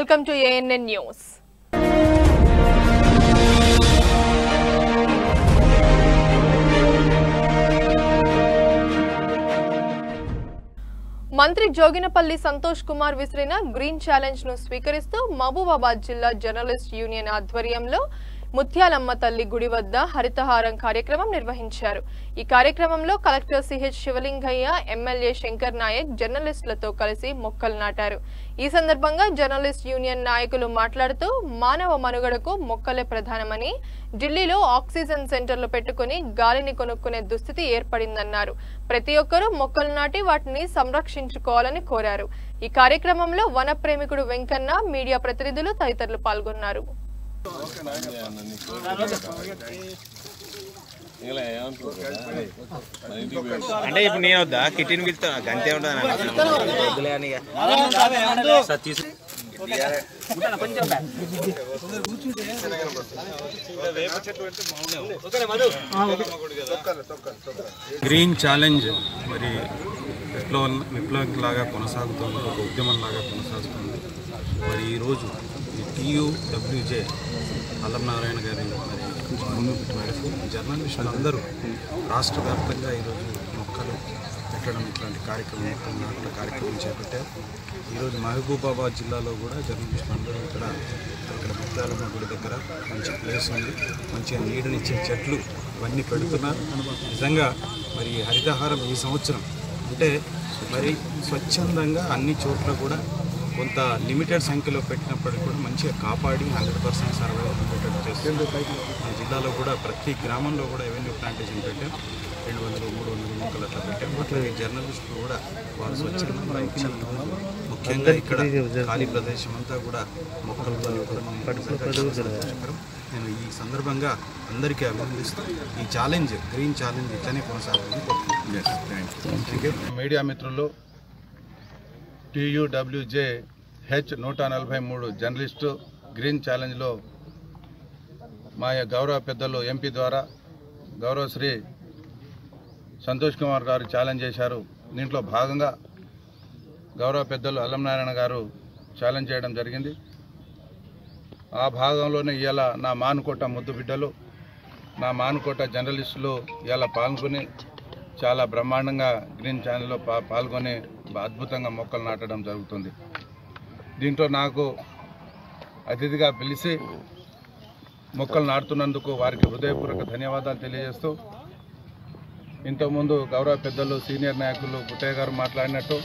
Welcome to ANN news మంత్రి జోగినపల్లి సంతోష్ కుమార్ విసిరిన green challenge ను స్వీకరిస్తూ మహబూబాబాద్ జిల్లా జర్నలిస్ట్ యూనియన్ ఆధ్వర్యంలో ముత్యాలమ్మ తల్లి గుడి వద్ద హరితహారం కార్యక్రమం నిర్వహించారు ఈ కార్యక్రమంలో collector CH Sivalingaiah MLA Shankar Naik జర్నలిస్టులతో కలిసి మొక్కలు నాటారు ఈ సందర్భంగా జర్నలిస్ట్ యూనియన్ నాయకులు మాట్లాడుతూ మానవ మనుగడకు మొక్కలే ప్రధానమని ఢిల్లీలో ఆక్సిజన్ సెంటర్లు పెట్టుకుని గాలిని కొనుక్కునే దుస్థితి ఏర్పడిందన్నారు ప్రతి ఒక్కరూ మొక్కలు నాటి వాటిని సంరక్షించుకోవాలని కోరారు ఈ కార్యక్రమంలో వన ప్రేమికుడు వెంకన్న మీడియా ప్రతినిధులు తదితరులు పాల్గొన్నారు అంటే ఇప్పుడు నేను వద్దా కిటిని పిలుస్తా గంతే ఉంటుంది వద్దులే అని ఇక. సార్ తీసు గ్రీన్ ఛాలెంజ్ మరి విప్లవ విప్లవంలాగా కొనసాగుతుంది ఒక ఉద్యమంలాగా కొనసాగుతుంది మరి ఈరోజు ఈ టీయు డబ్ల్యూజే అల్లం నారాయణ గారి మరి భూమి పుట్టి మేరకు జర్నలిస్టులు అందరూ రాష్ట్ర వ్యాప్తంగా ఈరోజు మొక్కలు పెట్టడం ఇట్లాంటి కార్యక్రమం మొక్కలు నాటడం కార్యక్రమం చేపట్టారు ఈరోజు మహబూబాబాద్ జిల్లాలో కూడా జర్నలిస్టులు అందరూ ఇక్కడ ఇక్కడ ముత్యాలమ్మ గుడి దగ్గర మంచి ప్లేస్ ఉంది మంచిగా నీడనిచ్చే చెట్లు ఇవన్నీ పెడుతున్నారు నిజంగా మరి హరితహారం ఈ సంవత్సరం అంటే మరి స్వచ్ఛందంగా అన్ని చోట్ల కూడా కొంత లిమిటెడ్ సంఖ్యలో పెట్టినప్పటికీ కూడా మంచిగా కాపాడి హండ్రెడ్ పర్సెంట్ సర్వైవ్ ఉండేటట్టు చేస్తుంది మన జిల్లాలో కూడా ప్రతి గ్రామంలో కూడా ఎవెన్యూ ప్లాంటేషన్ పెట్టాం రెండు వందలు మూడు వందల మొక్కలు అట్లా పెట్టాం అట్లాగే జర్నలిస్టులు కూడా వాళ్ళు స్వచ్ఛందంగా ఇచ్చిన రోజు ముఖ్యంగా ఇక్కడ ఖాళీ ప్రదేశం అంతా కూడా మొక్కలతో నింపడం నిజంగా చాలా సంతోషకరం. నేను ఈ సందర్భంగా అందరికీ అభినందిస్తూ ఈ ఛాలెంజ్ గ్రీన్ ఛాలెంజ్ ఇట్లనే కొనసాగాలని కోరుకుంటున్నాను మీడియా మిత్రులు టీయూడబ్ల్యూజే హెచ్ నూట నలభై మూడు జర్నలిస్టు గ్రీన్ ఛాలెంజ్లో మా గౌరవ పెద్దలు ఎంపీ ద్వారా గౌరవ శ్రీ సంతోష్ కుమార్ గారు ఛాలెంజ్ చేశారు దీంట్లో భాగంగా గౌరవ పెద్దలు అల్లం నారాయణ గారు ఛాలెంజ్ చేయడం జరిగింది ఆ భాగంలోనే ఇవాళ నా మానుకోట ముద్దు బిడ్డలు నా మానుకోట జర్నలిస్టులు ఇవాళ పాల్గొని చాలా బ్రహ్మాండంగా గ్రీన్ ఛానల్లో పా పాల్గొని అద్భుతంగా మొక్కలు నాటడం జరుగుతుంది దీంట్లో నాకు అతిథిగా పిలిచి మొక్కలు నాటుతున్నందుకు వారికి హృదయపూర్వక ధన్యవాదాలు తెలియజేస్తూ ఇంతకుముందు గౌరవ పెద్దలు సీనియర్ నాయకులు పుట్టయ్య గారు మాట్లాడినట్టు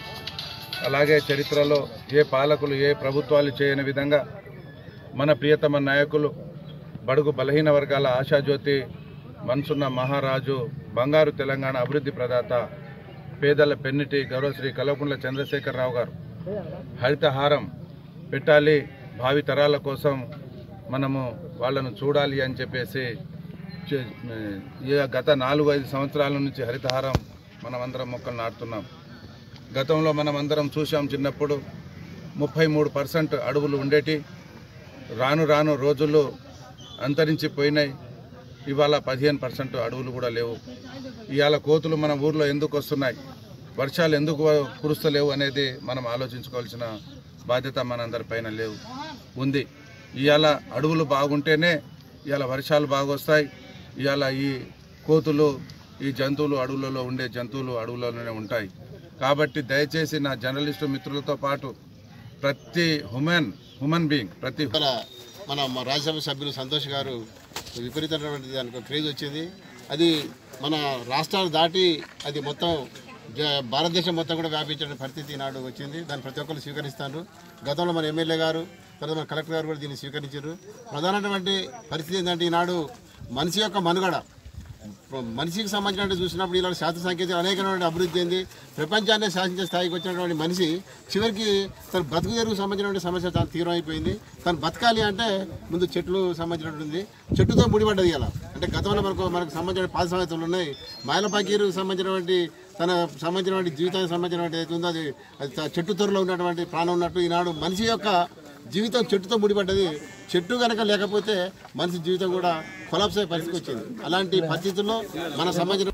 అలాగే చరిత్రలో ఏ పాలకులు ఏ ప్రభుత్వాలు చేయని విధంగా మన ప్రియతమ నాయకులు బడుగు బలహీన వర్గాల ఆశాజ్యోతి మనసున్న మహారాజు బంగారు తెలంగాణ అభివృద్ధి ప్రదాత పేదల పెన్నిటి గౌరవశ్రీ కల్వకుంట్ల చంద్రశేఖరరావు గారు హరితహారం పెట్టాలి భావి తరాల కోసం మనము వాళ్ళను చూడాలి అని చెప్పేసి చే- ఈ గత నాలుగు ఐదు సంవత్సరాల నుంచి హరితహారం మనమందరం మొక్కలు నాటుతున్నాం గతంలో మనం అందరం చూసాం చిన్నప్పుడు ముప్పై మూడు పర్సెంట్ అడవులు ఉండేటి రాను రాను రోజులు అంతరించిపోయినాయి ఇవాళ పదిహేను పర్సెంట్ అడవులు కూడా లేవు ఇవాళ కోతులు మన ఊర్లో ఎందుకు వస్తున్నాయి వర్షాలు ఎందుకు కురుస్తలేవు అనేది మనం ఆలోచించుకోవాల్సిన బాధ్యత మనందరిపైన లేవు ఉంది ఇవాళ అడవులు బాగుంటేనే ఇవాళ వర్షాలు బాగొస్తాయి ఇవాళ ఈ కోతులు ఈ జంతువులు అడవులలో ఉండే జంతువులు అడవులలోనే ఉంటాయి కాబట్టి దయచేసి నా జర్నలిస్టు మిత్రులతో పాటు ప్రతి హ్యూమన్ హ్యూమన్ బీయింగ్ ప్రతి ఇవాళ మన మా రాజ్యసభ సభ్యులు సంతోష్ గారు విపరీతమైనటువంటి దానికి ఒక క్రేజ్ వచ్చింది అది మన రాష్ట్రాలు దాటి అది మొత్తం జ- భారతదేశం మొత్తం కూడా వ్యాపించిన పరిస్థితి ఈనాడు వచ్చింది దాన్ని ప్రతి ఒక్కరు స్వీకరిస్తారు గతంలో మన ఎమ్మెల్యే గారు తర్వాత మన కలెక్టర్ గారు కూడా దీన్ని స్వీకరించారు ప్రధానమైనటువంటి పరిస్థితి ఏంటంటే ఈనాడు మనిషి యొక్క మనుగడ మనిషికి సంబంధించినట్టు చూసినప్పుడు ఇలాంటి శాస్త్ర సాంకేతిక అనేకమైన అభివృద్ధి చెంది ప్రపంచాన్ని శాసించే స్థాయికి వచ్చినటువంటి మనిషి చివరికి తన బ్రతుకు తెరుగు సంబంధించినటువంటి సమస్య చాలా తీవ్రమైపోయింది తను బతకాలి అంటే ముందు చెట్లు సంబంధించినటువంటి చెట్టుతో ముడిపడ్డది ఇలా అంటే గతంలో మనకు మనకు సంబంధించిన పాత సంగతులు ఉన్నాయి మైలపాకీరు సంబంధించినటువంటి తన సంబంధించినటువంటి జీవితానికి సంబంధించినటువంటి ఏదైతే ఉందో అది అది త- చెట్టు తొరలో ఉన్నటువంటి ప్రాణం ఉన్నట్టు ఈనాడు మనిషి యొక్క జీవితం చెట్టుతో ముడిపడ్డది చెట్టు కనుక లేకపోతే మనిషి జీవితం కూడా కొలాప్స్ అయ్యే పరిస్థితి వచ్చింది అలాంటి పరిస్థితుల్లో మన సంబంధించిన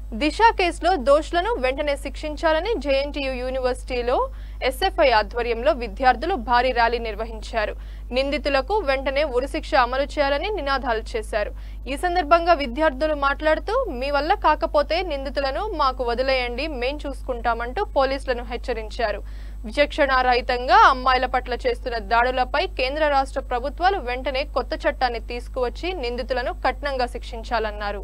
దిశ కేసులో దోషులను వెంటనే శిక్షించాలని జేఎన్టీయూ యూనివర్సిటీలో ఎస్ఎఫ్ఐ ఆధ్వర్యంలో విద్యార్థులు భారీ ర్యాలీ నిర్వహించారు నిందితులకు వెంటనే ఉరిశిక్ష అమలు చేయాలని నినాదాలు చేశారు ఈ సందర్భంగా విద్యార్థులు మాట్లాడుతూ మీ వల్ల కాకపోతే నిందితులను మాకు వదిలేయండి మేం చూసుకుంటామంటూ పోలీసులను హెచ్చరించారు విచక్షణారహితంగా అమ్మాయిల పట్ల చేస్తున్న దాడులపై కేంద్ర రాష్ట్ర ప్రభుత్వాలు వెంటనే కొత్త చట్టాన్ని తీసుకువచ్చి నిందితులను కఠినంగా శిక్షించాలన్నారు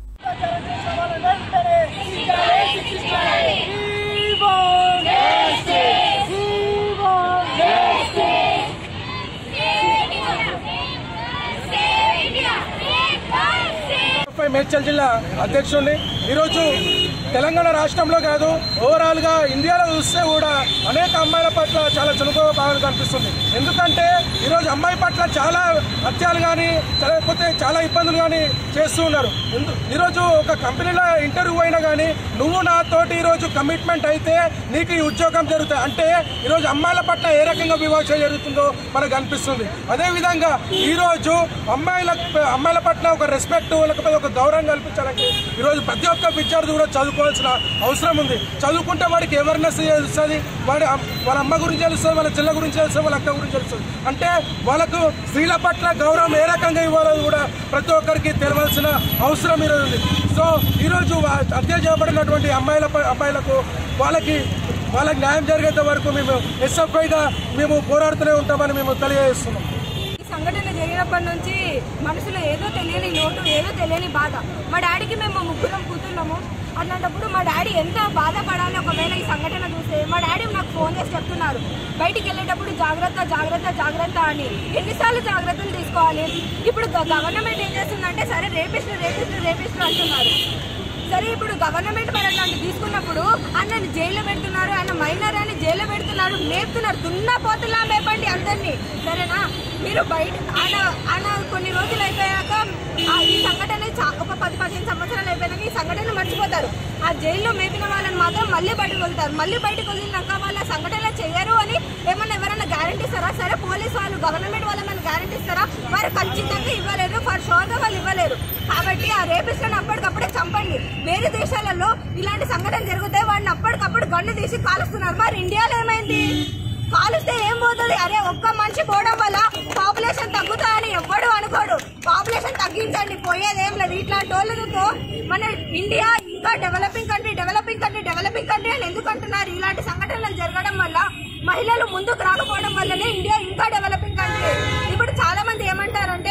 ఎస్ఎఫ్ఐ మేడ్చల్ జిల్లా అధ్యక్షుడిని ఈరోజు తెలంగాణ రాష్ట్రంలో కాదు ఓవరాల్ గా ఇండియాలో చూస్తే కూడా అనేక అమ్మాయిల పట్ల చాలా చునుకో భావన కనిపిస్తుంది ఎందుకంటే ఈరోజు అమ్మాయి పట్ల చాలా హత్యలు కానీ లేకపోతే చాలా ఇబ్బందులు కానీ చేస్తూ ఉన్నారు ఎందు- ఈరోజు ఒక కంపెనీలో ఇంటర్వ్యూ అయినా కానీ నువ్వు నాతోటి ఈరోజు కమిట్మెంట్ అయితే నీకు ఈ ఉద్యోగం జరుగుతుంది అంటే ఈరోజు అమ్మాయిల పట్ల ఏ రకంగా వివక్ష జరుగుతుందో మనకు అనిపిస్తుంది అదే విధంగా ఈరోజు అమ్మాయిల అమ్మాయిల పట్ల ఒక రెస్పెక్ట్ లేకపోతే ఒక గౌరవం కల్పించాలంటే ఈరోజు ప్రతి ఒక్క విద్యార్థి కూడా చదువుకోవాల్సిన అవసరం ఉంది చదువుకుంటే వాడికి అవేర్నెస్ తెలుస్తుంది వాడి అమ్- వాళ్ళ అమ్మ గురించి తెలుస్తుంది వాళ్ళ చెల్ల గురించి తెలుస్తుంది వాళ్ళ అక్క గురించి తెలుస్తుంది అంటే వాళ్ళకు స్త్రీల పట్ల గౌరవం ఏ రకంగా ఇవ్వాలో కూడా ప్రతి ఒక్కరికి తెలవాల్సిన అవసరం ఈరోజు ఉంది సో ఈరోజు వా- హత్య చేయబడినటువంటి అమ్మాయిల ప- అమ్మాయిలకు వాళ్ళకి వాళ్ళకి న్యాయం జరిగేంత వరకు మేము ఎస్ఎఫ్ఐగా మేము పోరాడుతూనే ఉంటామని మేము తెలియజేస్తున్నాం ఈ సంఘటన జరిగినప్పటి నుంచి మనసులో ఏదో తెలియని లోటు ఏదో తెలియని బాధ మా డాడీకి మేము ముగ్గురం కూతుళ్ళము అట్లాంటప్పుడు మా డాడీ ఎంత బాధపడాలి ఒకవేళ ఈ సంఘటన చూస్తే మా డాడీ నాకు ఫోన్ చేసి చెప్తున్నారు బయటికి వెళ్ళేటప్పుడు జాగ్రత్త జాగ్రత్త జాగ్రత్త అని ఎన్నిసార్లు జాగ్రత్తలు తీసుకోవాలి ఇప్పుడు గ- గవర్నమెంట్ ఏం చేస్తుందంటే సరే రేపిస్టు రేపిస్టు రేపిస్టు అంటున్నారు సరే ఇప్పుడు గవర్నమెంట్ మరి అట్లాంటి తీసుకున్నప్పుడు అన్నని జైల్లో పెడుతున్నారు ఆయన మైనర్ అని జైల్లో పెడుతున్నారు మేపుతున్నారు దున్నా పోతులా మేపండి అందరినీ సరేనా మీరు బయట ఆయన ఆయన కొన్ని రోజులు అయిపోయాక ఆ ఈ సంఘటన చా- ఒక పది పదిహేను సంవత్సరాలు అయిపోయినాక ఈ సంఘటన మర్చిపోతారు ఆ జైల్లో మేపిన వాళ్ళని మాత్రం మళ్ళీ బయటకు వదులుతారు మళ్ళీ బయటకు వదిలినాక వాళ్ళ సంఘటన చేయరు అని ఏమన్నా ఎవరైనా గ్యారంటీ ఇస్తారా సరే పోలీస్ వాళ్ళు గవర్నమెంట్ వాళ్ళు మన గ్యారంటీ ఇస్తారా వారు ఖచ్చితంగా ఇవ్వలేరు ఫర్ షోర్గా వాళ్ళు ఇవ్వలేరు కాబట్టి ఆ రేపిస్ట్లను అప్పటికప్పుడే చంపండి వేరే దేశాలలో ఇలాంటి సంఘటన జరిగితే వాడిని అప్పటికప్పుడు గన్ను తీసి కాలుస్తున్నారు మరి ఇండియాలో ఏమైంది కాలుస్తే ఏం పోతుంది అరే ఒక్క మనిషి పోవడం వల్ల పాపులేషన్ తగ్గుతాయని ఎవ్వడు అనుకోడు పాపులేషన్ తగ్గించండి పోయేది ఏం లేదు ఇట్లాంటి వాళ్ళతో మన ఇండియా ఇంకా developing country developing country developing country అని ఎందుకు అంటున్నారు ఇలాంటి సంఘటనలు జరగడం వల్ల మహిళలు ముందుకు రాకపోవడం వల్లనే ఇండియా ఇంకా డెవలపింగ్ కంట్రీ ఇప్పుడు చాలా మంది ఏమంటారంటే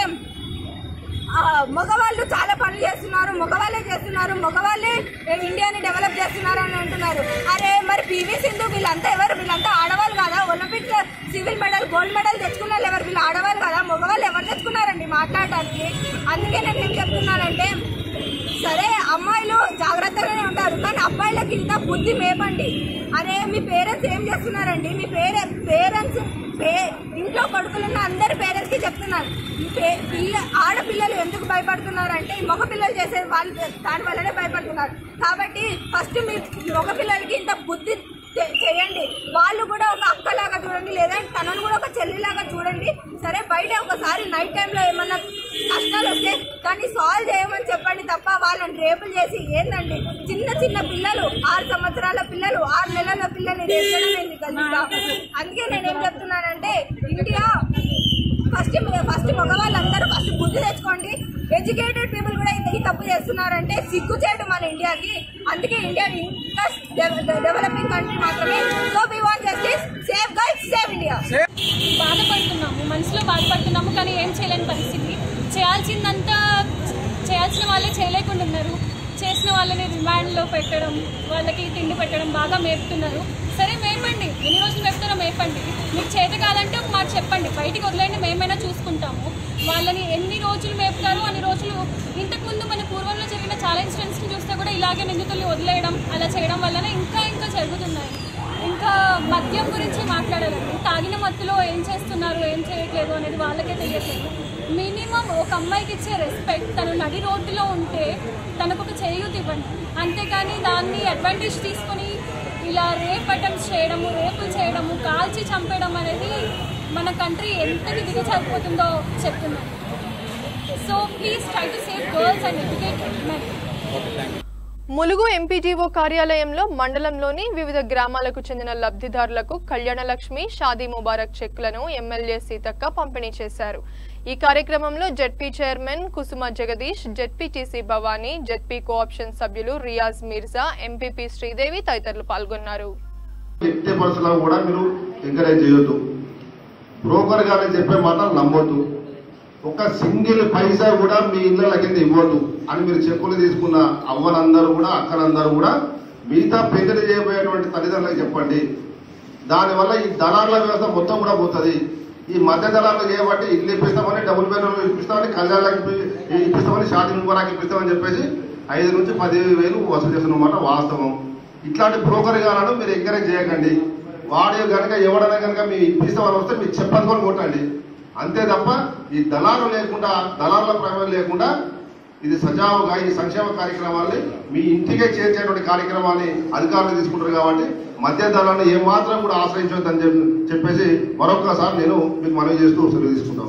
ఆ, మగవాళ్ళు చాలా పనులు చేస్తున్నారు మగవాళ్ళే చేస్తున్నారు మగవాళ్ళే ఏ, ఇండియాని డెవలప్ చేస్తున్నారు అని అంటున్నారు అరే మరి పివి సింధు వీళ్ళంతా ఎవరు వీళ్ళంతా ఆడవాళ్ళు కదా Olympics silver medal gold medal తెచ్చుకున్న వాళ్ళు ఎవరు వీళ్ళు ఆడవాళ్ళు కదా మగవాళ్ళు ఎవరు తెచ్చుకున్నారండి మాట్లాడటానికి అందుకే నేను ఏం చెప్తున్నానంటే సరే అమ్మాయిలు జాగ్రత్తగానే ఉంటారు కానీ అబ్బాయిలకి ఇంత బుద్ధి మేపండి అరే మీ పేరెంట్స్ ఏం చేస్తున్నారండి మీ పేరె పేరెంట్స్ పే ఇంట్లో కొడుకులున్న అందరి పేరెంట్స్ కి చెప్తున్నారు ఈ పే- పిల్ల ఆడపిల్లలు ఎందుకు భయపడుతున్నారు అంటే ఈ మగ పిల్లలు చేసే వాళ్ళు దాని వల్లనే భయపడుతున్నారు కాబట్టి ఫస్ట్ మీ మగ పిల్లలకి ఇంత బుద్ధి చే- చేయండి వాళ్ళు కూడా ఒక అక్కలాగా చూడండి లేదంటే తనను కూడా ఒక చెల్లిలాగా చూడండి సరే బయట ఒకసారి నైట్ టైంలో ఏమన్నా కష్టాలు వస్తే దాన్ని సాల్వ్ చేయమని చెప్పండి తప్ప వాళ్ళని రేపులు చేసి ఏందండి చిన్న చిన్న పిల్లలు ఆరు సంవత్సరాల పిల్లలు ఆరు నెలల పిల్లల్ని రేపడం ఏంది కలిసి అందుకే నేనేం చెప్తున్నానంటే ఇండియా ఫస్ట్ ఫస్ట్ మగవాళ్ళందరూ ఫస్ట్ బుద్ధి తెచ్చుకోండి ఎడ్యుకేటెడ్ పీపుల్ కూడా ఇంత ఈ తప్పు చేస్తున్నారంటే సిగ్గు చేయడం మన ఇండియాకి అందుకే ఇండియా ఇంకా డెవలపింగ్ కంట్రీ మాత్రమే so we want justice save guide save India బాధపడుతున్నాము మనసులో బాధపడుతున్నాము కానీ ఏం చేయలేని పరిస్థితి చేయాల్సిందంతా చేయాల్సిన వాళ్ళే చేయలేకుండా ఉన్నారు చేసిన వాళ్ళని రిమాండ్లో పెట్టడం వాళ్ళకి తిండి పెట్టడం బాగా మేపుతున్నారు సరే మేపండి ఎన్ని రోజులు మేపుతారో మేపండి మీకు చేత కాదంటే ఒక మాట చెప్పండి బయటికి వదిలేండి మేమైనా చూసుకుంటాము వాళ్ళని ఎన్ని రోజులు మేపుతారో అన్ని రోజులు ఇంతకుముందు మన పూర్వంలో జరిగిన చాలా ఇన్సిడెంట్స్ని చూస్తే కూడా ఇలాగే నిందితుల్ని వదిలేయడం అలా చేయడం వల్లనే ఇంకా ఇంకా జరుగుతున్నాయి ఇంకా మద్యం గురించి మాట్లాడాలండి తాగిన మత్తులో ఏం చేస్తున్నారు ఏం చేయట్లేదు అనేది వాళ్ళకే తెలియట్లేదు మినిమం ఒక అమ్మాయికి ఇచ్చే రెస్పెక్ట్ తను నడి రోడ్డులో ఉంటే తనకు ఒక చేయూతి ఇవ్వండి అంతేకాని దాన్ని అడ్వాంటేజ్ తీసుకొని ఇలా రేప్ అటెంప్ట్స్ చేయడము రేపులు చేయడము కాల్చి చంపేయడం అనేది మన కంట్రీ ఎంతకి దిగజారిపోతుందో చెప్తున్నాను so please try to save girls and educate men Mulugu MPDO కార్యాలయంలో మండలంలోని వివిధ గ్రామాలకు చెందిన లబ్ధిదారులకు కళ్యాణలక్ష్మి షాదీ ముబారక్ చెక్లను ఎమ్మెల్యే సీతక్క పంపిణీ చేశారు ఈ కార్యక్రమంలో ZP chairman Kusuma Jagadish ZPTC Bhavani ZP cooption సభ్యులు రియాజ్ మీర్జా ఎంపీపీ శ్రీదేవి తదితరులు పాల్గొన్నారు ఎట్టి పరిస్థితుల్లో కూడా మీరు ఎంకరేజ్ చేయొద్దు బ్రోకర్ గారు చెప్పే మాటలు నమ్మొద్దు ఒక సింగిల్ పైసా కూడా మీ ఇళ్ళ కింద ఇవ్వద్దు అని మీరు చెక్కులు తీసుకున్న అవ్వనందరూ కూడా అక్కలందరూ కూడా మిగతా పెద్దలు చేయబోయేటువంటి తల్లిదండ్రులకు చెప్పండి దానివల్ల ఈ దళారుల వ్యవస్థ మొత్తం కూడా పోతుంది ఈ మధ్య దళాలు చేయబట్టి ఇల్లు ఇప్పిస్తామని డబుల్ బెడ్రూమ్ ఇప్పిస్తామని కళ్యాణాలకు ఇప్పి- ఇప్పిస్తామని షాది ముబారాకి ఇప్పిస్తామని చెప్పేసి ఐదు నుంచి పది వేలు వసూలు చేస్తున్నమాట వాస్తవం ఇట్లాంటి బ్రోకర్ గాలను మీరు ఎంకరేజ్ చేయకండి వాడి కనుక ఎవడైనా కనుక మీ ఇప్పిస్తామని వస్తే మీరు చెప్పనుకొని కొట్టండి అంతే తప్ప ఈ దళాలు లేకుండా దళారుల ప్రమేయం లేకుండా ఇది సజావుగా ఈ సంక్షేమ కార్యక్రమాల్ని మీ ఇంటికే చేర్చేటువంటి కార్యక్రమాన్ని అధికారులు తీసుకుంటారు కాబట్టి మధ్య దళాన్ని ఏమాత్రం కూడా ఆశ్రయించొద్దని చెప్పి చెప్పేసి మరొకసారి నేను మీకు మనవి చేస్తూ సెలవు తీసుకుంటాను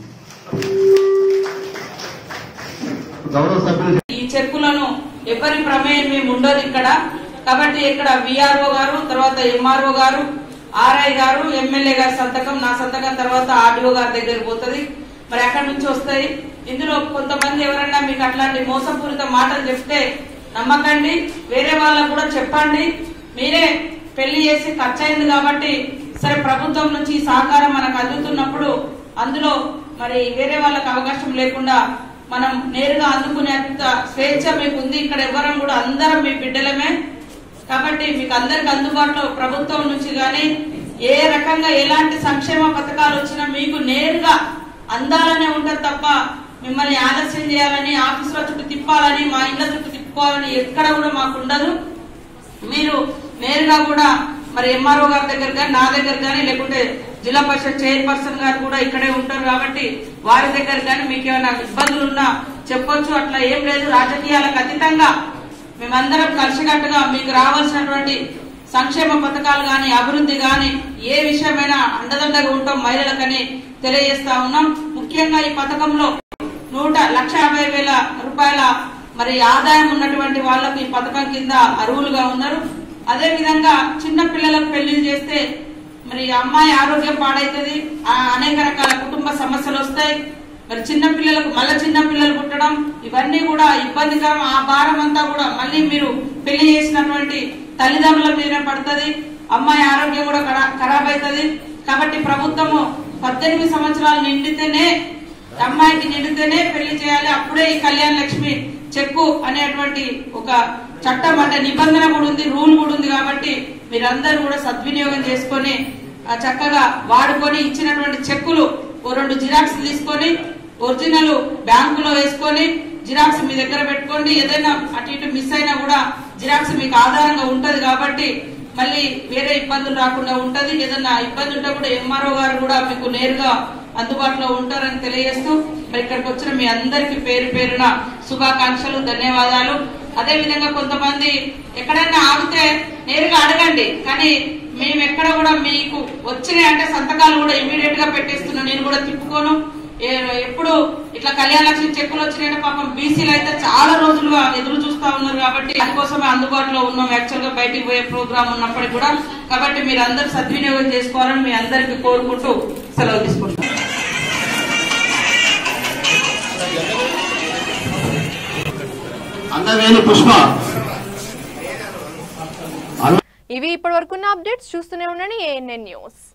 గౌరవ సభ్యులు ఈ చెక్కులను ఎవరి ప్రమేయం మేము ఉండదు ఇక్కడ కాబట్టి ఇక్కడ విఆర్ఓ గారు తర్వాత ఎంఆర్ఓ గారు ఆర్ఐ గారు ఎమ్మెల్యే గారి సంతకం నా సంతకం తర్వాత ఆర్డీఓ గారి దగ్గరికి పోతుంది మరి అక్కడి నుంచి వస్తాయి ఇందులో కొంతమంది ఎవరన్నా మీకు అట్లాంటి మోసపూరిత మాటలు చెప్తే నమ్మకండి వేరే వాళ్ళకు కూడా చెప్పండి మీరే పెళ్లి చేసి ఖర్చు అయింది కాబట్టి సరే ప్రభుత్వం నుంచి ఈ సహకారం మనకు అందుతున్నప్పుడు అందులో మరి వేరే వాళ్ళకి అవకాశం లేకుండా మనం నేరుగా అందుకునేంత స్వేచ్ఛ మీకు ఉంది ఇక్కడ ఎవరం కూడా అందరం మీ బిడ్డలమే కాబట్టి మీకు అందరికి అందుబాటులో ప్రభుత్వం నుంచి కానీ ఏ రకంగా ఎలాంటి సంక్షేమ పథకాలు వచ్చినా మీకు నేరుగా అందాలనే ఉంటది తప్ప మిమ్మల్ని ఆలస్యం చేయాలని ఆఫీసుల చుట్టూ తిప్పాలని మా ఇళ్ల చుట్టూ తిప్పుకోవాలని ఎక్కడ కూడా మాకు ఉండదు మీరు నేరుగా కూడా మరి ఎంఆర్ఓ గారి దగ్గర కానీ నా దగ్గర కానీ లేకుంటే జిల్లా పరిషత్ చైర్పర్సన్ గారు కూడా ఇక్కడే ఉంటారు కాబట్టి వారి దగ్గర కానీ మీకు ఏమైనా ఇబ్బందులు ఉన్నా చెప్పొచ్చు అట్లా ఏం లేదు రాజకీయాలకు అతీతంగా మేమందరం కలిసికట్టుగా మీకు రావాల్సినటువంటి సంక్షేమ పథకాలు గాని అభివృద్ధి గాని ఏ విషయమైనా అండదండగా ఉంటాం మహిళలకని తెలియజేస్తా ఉన్నాం ముఖ్యంగా ఈ పథకంలో నూట లక్ష యాభై వేల రూపాయల మరి ఆదాయం ఉన్నటువంటి వాళ్ళకు ఈ పథకం కింద అర్హులుగా ఉన్నారు అదే విధంగా చిన్న పిల్లలకు పెళ్లిళ్ళు చేస్తే మరి అమ్మాయి ఆరోగ్యం పాడైతుంది ఆ అనేక రకాల కుటుంబ సమస్యలు వస్తాయి మరి చిన్న పిల్లలకు మళ్ళీ చిన్న పిల్లలు పుట్టడం ఇవన్నీ కూడా ఇబ్బందికరం ఆ భారం అంతా కూడా మళ్ళీ మీరు పెళ్లి చేసినటువంటి తల్లిదండ్రుల మీద పడుతుంది అమ్మాయి ఆరోగ్యం కూడా ఖరా- ఖరాబ్ అవుతుంది కాబట్టి ప్రభుత్వము పద్దెనిమిది సంవత్సరాలు నిండితేనే అమ్మాయికి నిండితేనే పెళ్లి చేయాలి అప్పుడే ఈ కళ్యాణ లక్ష్మి చెక్కు అనేటువంటి ఒక చట్టం అంటే నిబంధన కూడా ఉంది రూల్ కూడా ఉంది కాబట్టి మీరందరూ కూడా సద్వినియోగం చేసుకొని ఆ చక్కగా వాడుకొని ఇచ్చినటువంటి చెక్కులు ఓ రెండు జిరాక్స్ తీసుకొని ఒరిజినల్ బ్యాంకులో వేసుకొని జిరాక్స్ మీ దగ్గర పెట్టుకోండి ఏదైనా అటు ఇటు మిస్ అయినా కూడా జిరాక్స్ మీకు ఆధారంగా ఉంటది కాబట్టి మళ్ళీ వేరే ఇబ్బందులు రాకుండా ఉంటది ఏదైనా ఇబ్బంది ఉంటే కూడా ఎంఆర్ఓ గారు కూడా మీకు నేరుగా అందుబాటులో ఉంటారని తెలియజేస్తూ మరి ఇక్కడికి వచ్చిన మీ అందరికి పేరు పేరున శుభాకాంక్షలు ధన్యవాదాలు అదే విధంగా కొంతమంది ఎక్కడైనా ఆగితే నేరుగా అడగండి కానీ మేము ఎక్కడ కూడా మీకు వచ్చినాయి అంటే సంతకాలు కూడా ఇమీడియట్ గా పెట్టేస్తున్నాం నేను కూడా తిప్పుకోను ఏ- ఎప్పుడు ఇట్లా కళ్యాణ లక్ష్మి చెక్కులు వచ్చినాయంటే పాపం బీసీలు అయితే చాలా రోజులుగా ఎదురు చూస్తా ఉన్నారు కాబట్టి అందుకోసమే అందుబాటులో ఉన్నాం యాక్చువల్ గా బయటికి పోయే ప్రోగ్రామ్ ఉన్నప్పటికీ కూడా కాబట్టి మీరు అందరు సద్వినియోగం చేసుకోవాలని మీ అందరికి కోరుకుంటూ సెలవు తీసుకుంటాం అందవేని పుష్ప ఇవి ఇప్పటివరకున్న అప్డేట్స్ చూస్తూనే ఉండండి ఏఎన్ఎన్ న్యూస్